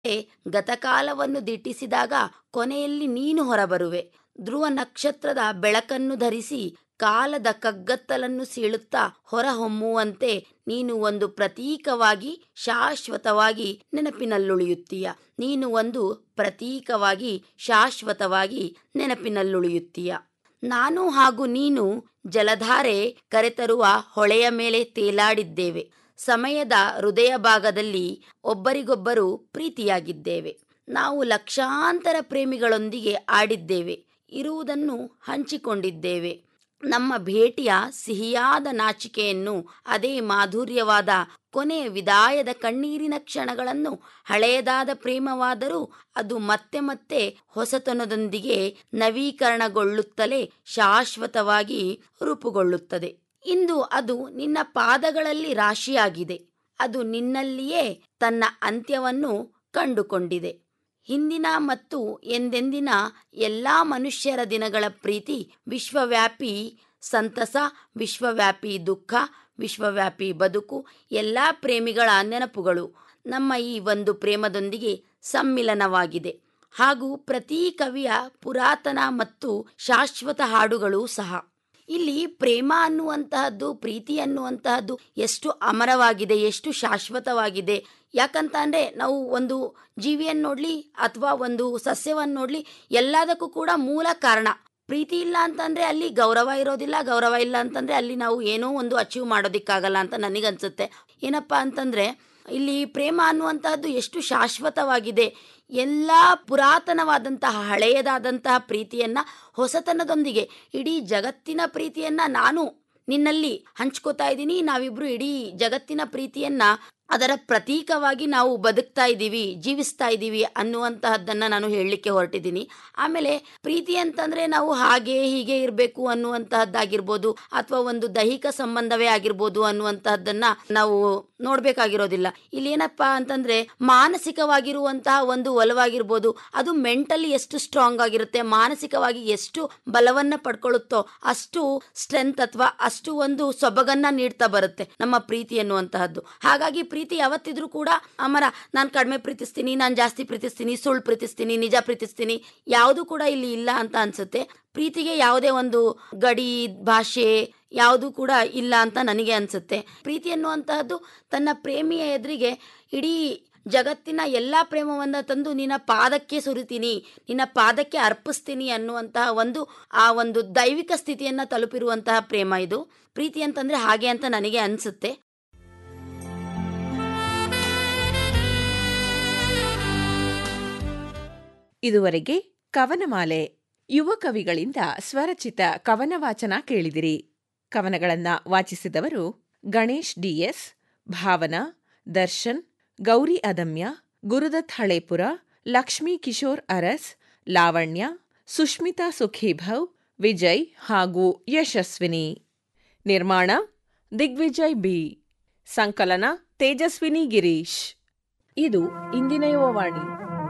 ಗತಕಾಲವನ್ನು ದಿಟ್ಟಿಸಿದಾಗ ಕೊನೆಯಲ್ಲಿ ನೀನು ಹೊರಬರುವೆ ಧ್ರುವ ನಕ್ಷತ್ರದ ಬೆಳಕನ್ನು ಧರಿಸಿ ಕಾಲದ ಕಗ್ಗತ್ತಲನ್ನು ಸೀಳುತ್ತಾ ಹೊರಹೊಮ್ಮುವಂತೆ ನೀನು ಒಂದು ಪ್ರತೀಕವಾಗಿ ಶಾಶ್ವತವಾಗಿ ನೆನಪಿನಲ್ಲುಳಿಯುತ್ತೀಯ ನೀನು ಒಂದು ಪ್ರತೀಕವಾಗಿ ಶಾಶ್ವತವಾಗಿ ನೆನಪಿನಲ್ಲುಳಿಯುತ್ತೀಯ ನಾನು ಹಾಗೂ ನೀನು ಜಲಧಾರೆ ಕರೆತರುವ ಹೊಳೆಯ ಮೇಲೆ ತೇಲಾಡಿದ್ದೇವೆ ಸಮಯದ ಹೃದಯ ಭಾಗದಲ್ಲಿ ಒಬ್ಬರಿಗೊಬ್ಬರು ಪ್ರೀತಿಯಾಗಿದ್ದೇವೆ ನಾವು ಲಕ್ಷಾಂತರ ಪ್ರೇಮಿಗಳೊಂದಿಗೆ ಆಡಿದ್ದೇವೆ ಇರುವುದನ್ನು ಹಂಚಿಕೊಂಡಿದ್ದೇವೆ ನಮ್ಮ ಭೇಟಿಯ ಸಿಹಿಯಾದ ನಾಚಿಕೆಯನ್ನು ಅದೇ ಮಾಧುರ್ಯವಾದ ಕೊನೆಯ ವಿದಾಯದ ಕಣ್ಣೀರಿನ ಕ್ಷಣಗಳನ್ನು ಹಳೆಯದಾದ ಪ್ರೇಮವಾದರೂ ಅದು ಮತ್ತೆ ಮತ್ತೆ ಹೊಸತನದೊಂದಿಗೆ ನವೀಕರಣಗೊಳ್ಳುತ್ತಲೇ ಶಾಶ್ವತವಾಗಿ ರೂಪುಗೊಳ್ಳುತ್ತದೆ ಇಂದು ಅದು ನಿನ್ನ ಪಾದಗಳಲ್ಲಿ ರಾಶಿಯಾಗಿದೆ ಅದು ನಿನ್ನಲ್ಲಿಯೇ ತನ್ನ ಅಂತ್ಯವನ್ನು ಕಂಡುಕೊಂಡಿದೆ ಹಿಂದಿನ ಮತ್ತು ಎಂದೆಂದಿನ ಎಲ್ಲ ಮನುಷ್ಯರ ದಿನಗಳ ಪ್ರೀತಿ ವಿಶ್ವವ್ಯಾಪಿ ಸಂತಸ ವಿಶ್ವವ್ಯಾಪಿ ದುಃಖ ವಿಶ್ವವ್ಯಾಪಿ ಬದುಕು ಎಲ್ಲ ಪ್ರೇಮಿಗಳ ನೆನಪುಗಳು ನಮ್ಮ ಈ ಒಂದು ಪ್ರೇಮದೊಂದಿಗೆ ಸಮ್ಮಿಲನವಾಗಿದೆ ಹಾಗೂ ಪ್ರತಿ ಕವಿಯ ಪುರಾತನ ಮತ್ತು ಶಾಶ್ವತ ಹಾಡುಗಳು ಸಹ ಇಲ್ಲಿ ಪ್ರೇಮ ಅನ್ನುವಂತಹದ್ದು ಪ್ರೀತಿ ಅನ್ನುವಂತಹದ್ದು ಎಷ್ಟು ಅಮರವಾಗಿದೆ ಎಷ್ಟು ಶಾಶ್ವತವಾಗಿದೆ ಯಾಕಂತ ಅಂದರೆ ನಾವು ಒಂದು ಜೀವಿಯನ್ನು ನೋಡಲಿ ಅಥವಾ ಒಂದು ಸಸ್ಯವನ್ನು ನೋಡಲಿ ಎಲ್ಲದಕ್ಕೂ ಕೂಡ ಮೂಲ ಕಾರಣ ಪ್ರೀತಿ ಇಲ್ಲ ಅಂತಂದರೆ ಅಲ್ಲಿ ಗೌರವ ಇರೋದಿಲ್ಲ ಗೌರವ ಇಲ್ಲ ಅಂತಂದರೆ ಅಲ್ಲಿ ನಾವು ಏನೋ ಒಂದು ಅಚೀವ್ ಮಾಡೋದಕ್ಕಾಗಲ್ಲ ಅಂತ ನನಗನ್ಸುತ್ತೆ ಏನಪ್ಪ ಅಂತಂದರೆ ಇಲ್ಲಿ ಪ್ರೇಮ ಅನ್ನುವಂತಹದ್ದು ಎಷ್ಟು ಶಾಶ್ವತವಾಗಿದೆ ಎಲ್ಲ ಪುರಾತನವಾದಂತಹ ಹಳೆಯದಾದಂತಹ ಪ್ರೀತಿಯನ್ನು ಹೊಸತನದೊಂದಿಗೆ ಇಡೀ ಜಗತ್ತಿನ ಪ್ರೀತಿಯನ್ನು ನಾನು ನಿನ್ನಲ್ಲಿ ಹಂಚ್ಕೋತಾ ಇದ್ದೀನಿ ನಾವಿಬ್ರು ಇಡೀ ಜಗತ್ತಿನ ಪ್ರೀತಿಯನ್ನ ಅದರ ಪ್ರತೀಕವಾಗಿ ನಾವು ಬದುಕ್ತಾ ಇದ್ದೀವಿ ಜೀವಿಸ್ತಾ ಇದ್ದೀವಿ ಅನ್ನುವಂತಹದ್ದನ್ನು ನಾನು ಹೇಳಲಿಕ್ಕೆ ಹೊರಟಿದ್ದೀನಿ ಆಮೇಲೆ ಪ್ರೀತಿ ಅಂತಂದರೆ ನಾವು ಹಾಗೆ ಹೀಗೆ ಇರಬೇಕು ಅನ್ನುವಂತಹದ್ದಾಗಿರ್ಬೋದು ಅಥವಾ ಒಂದು ದೈಹಿಕ ಸಂಬಂಧವೇ ಆಗಿರ್ಬೋದು ಅನ್ನುವಂತಹದ್ದನ್ನು ನಾವು ನೋಡಬೇಕಾಗಿರೋದಿಲ್ಲ ಇಲ್ಲಿ ಏನಪ್ಪ ಅಂತಂದರೆ ಮಾನಸಿಕವಾಗಿರುವಂತಹ ಒಂದು ಒಲವಾಗಿರ್ಬೋದು ಅದು ಮೆಂಟಲಿ ಎಷ್ಟು ಸ್ಟ್ರಾಂಗ್ ಆಗಿರುತ್ತೆ ಮಾನಸಿಕವಾಗಿ ಎಷ್ಟು ಬಲವನ್ನು ಪಡ್ಕೊಳ್ಳುತ್ತೋ ಅಷ್ಟು ಸ್ಟ್ರೆಂತ್ ಅಥವಾ ಅಷ್ಟು ಒಂದು ಸೊಬಗನ್ನ ನೀಡ್ತಾ ಬರುತ್ತೆ ನಮ್ಮ ಪ್ರೀತಿ ಅನ್ನುವಂತಹದ್ದು ಹಾಗಾಗಿ ಪ್ರೀತಿ ಯಾವತ್ತಿದ್ರೂ ಕೂಡ ಅಮರ ನಾನು ಕಡಿಮೆ ಪ್ರೀತಿಸ್ತೀನಿ ನಾನು ಜಾಸ್ತಿ ಪ್ರೀತಿಸ್ತೀನಿ ಸುಳ್ಳು ಪ್ರೀತಿಸ್ತೀನಿ ನಿಜ ಪ್ರೀತಿಸ್ತೀನಿ ಯಾವುದು ಕೂಡ ಇಲ್ಲಿ ಇಲ್ಲ ಅಂತ ಅನ್ಸುತ್ತೆ ಪ್ರೀತಿಗೆ ಯಾವುದೇ ಒಂದು ಗಡಿ ಭಾಷೆ ಯಾವುದು ಕೂಡ ಇಲ್ಲ ಅಂತ ನನಗೆ ಅನ್ಸುತ್ತೆ ಪ್ರೀತಿ ಅನ್ನುವಂತಹದ್ದು ತನ್ನ ಪ್ರೇಮಿಯ ಎದುರಿಗೆ ಇಡೀ ಜಗತ್ತಿನ ಎಲ್ಲ ಪ್ರೇಮವನ್ನು ತಂದು ನಿನ್ನ ಪಾದಕ್ಕೆ ಸುರಿತೀನಿ ನಿನ್ನ ಪಾದಕ್ಕೆ ಅರ್ಪಿಸ್ತೀನಿ ಅನ್ನುವಂತಹ ಒಂದು ಆ ಒಂದು ದೈವಿಕ ಸ್ಥಿತಿಯನ್ನು ತಲುಪಿರುವಂತಹ ಪ್ರೇಮ ಇದು ಪ್ರೀತಿ ಅಂತಂದ್ರೆ ಹಾಗೆ ಅಂತ ನನಗೆ ಅನ್ಸುತ್ತೆ ಇದುವರೆಗೆ ಕವನಮಾಲೆ ಯುವ ಕವಿಗಳಿಂದ ಸ್ವರಚಿತ ಕವನ ವಾಚನ ಕೇಳಿದಿರಿ ಕವನಗಳನ್ನ ವಾಚಿಸಿದವರು ಗಣೇಶ್ ಡಿಎಸ್ ಭಾವನಾ ದರ್ಶನ್ ಗೌರಿ ಅದಮ್ಯ ಗುರುದತ್ ಹಳೇಪುರ ಲಕ್ಷ್ಮೀ ಕಿಶೋರ್ ಅರಸ್ ಲಾವಣ್ಯ ಸುಷ್ಮಿತಾ ಸುಖೀಭವ್ ವಿಜಯ್ ಹಾಗೂ ಯಶಸ್ವಿನಿ ನಿರ್ಮಾಣ ದಿಗ್ವಿಜಯ್ ಬಿ ಸಂಕಲನ ತೇಜಸ್ವಿನಿ ಗಿರೀಶ್ ಇದು ಇಂದಿನ ಯುವವಾಣಿ